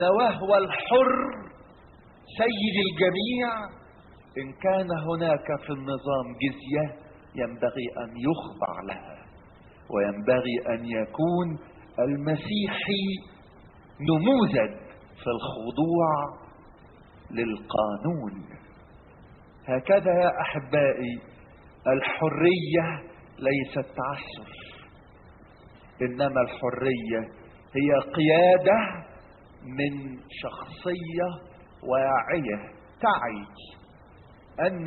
وهو الحر سيد الجميع ان كان هناك في النظام جزيه ينبغي ان يخضع لها وينبغي ان يكون المسيحي نموذج في الخضوع للقانون هكذا يا احبائي الحريه ليست تعسف انما الحريه هي قياده من شخصيه واعيه تعي ان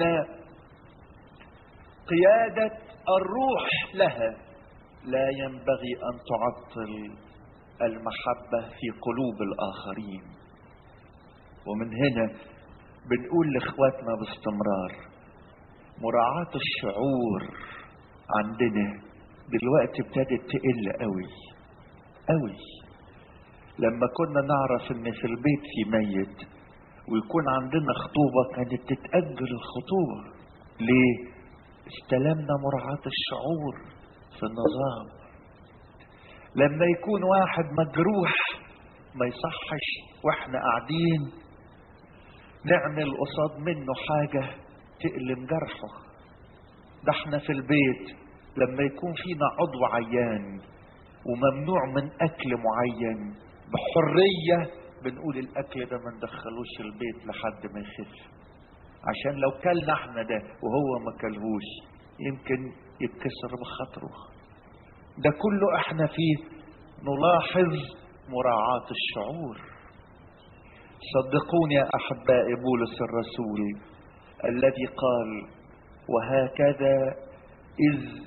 قياده الروح لها لا ينبغي ان تعطل المحبه في قلوب الاخرين ومن هنا بنقول لاخواتنا باستمرار مراعاه الشعور عندنا دلوقتي ابتدت تقل قوي قوي لما كنا نعرف ان في البيت في ميت ويكون عندنا خطوبة كانت تتأجل الخطوبة ليه استلمنا مراعاة الشعور في النظام لما يكون واحد مجروح ما يصحش واحنا قاعدين نعمل قصاد منه حاجة تألم جرحه ده احنا في البيت لما يكون فينا عضو عيان وممنوع من اكل معين بحرية بنقول الاكل ده ما ندخلوش البيت لحد ما يخف عشان لو كلنا احنا ده وهو ما كلهوش يمكن يتكسر بخاطره ده كله احنا فيه نلاحظ مراعاة الشعور صدقوني يا احبائي بولس الرسول الذي قال وهكذا اذ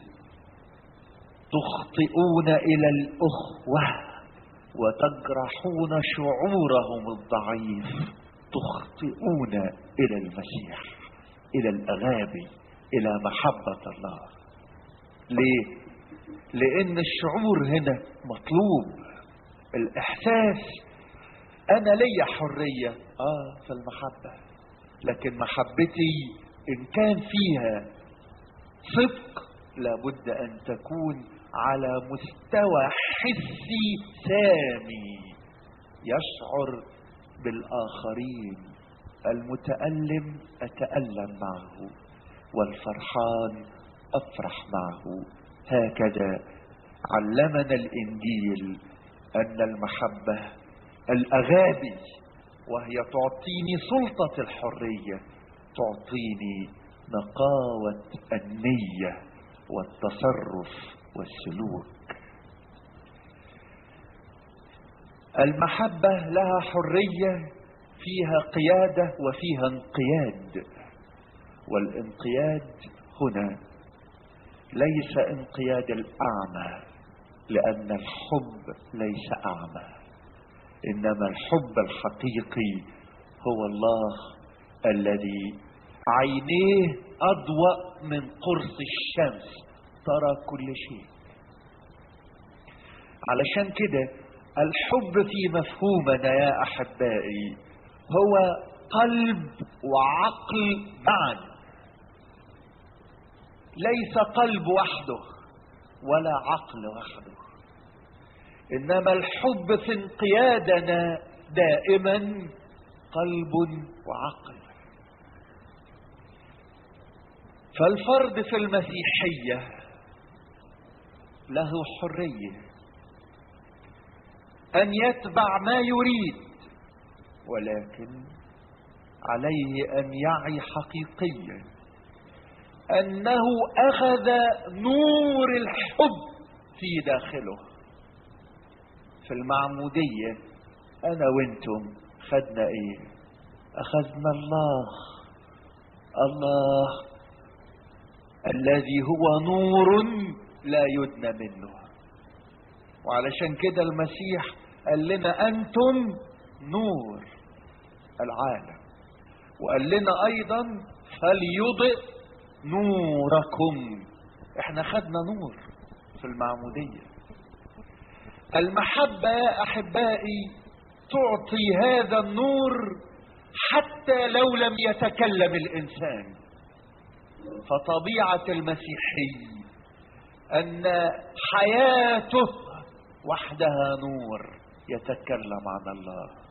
تخطئون الى الاخوه وتجرحون شعورهم الضعيف تخطئون الى المسيح الى الاغابي الى محبه الله ليه لان الشعور هنا مطلوب الاحساس انا ليا حريه اه في المحبه لكن محبتي ان كان فيها صدق لابد ان تكون على مستوى حسي سامي يشعر بالاخرين المتالم اتالم معه والفرحان افرح معه هكذا علمنا الانجيل ان المحبه الاغابي وهي تعطيني سلطه الحريه تعطيني نقاوه النيه والتصرف والسلوك المحبه لها حريه فيها قياده وفيها انقياد والانقياد هنا ليس انقياد الاعمى لان الحب ليس اعمى انما الحب الحقيقي هو الله الذي عينيه اضواء من قرص الشمس ترى كل شيء علشان كده الحب في مفهومنا يا احبائي هو قلب وعقل معا ليس قلب وحده ولا عقل وحده انما الحب في انقيادنا دائما قلب وعقل فالفرد في المسيحيه له حريه ان يتبع ما يريد ولكن عليه ان يعي حقيقيا انه اخذ نور الحب في داخله في المعموديه انا وانتم خدنا ايه اخذنا الله الله الذي هو نور لا يدنى منه وعلشان كده المسيح قال لنا انتم نور العالم وقال لنا ايضا فليضئ نوركم احنا خدنا نور في المعمودية المحبة يا احبائي تعطي هذا النور حتى لو لم يتكلم الانسان فطبيعة المسيحي ان حياته وحدها نور يتكلم عن الله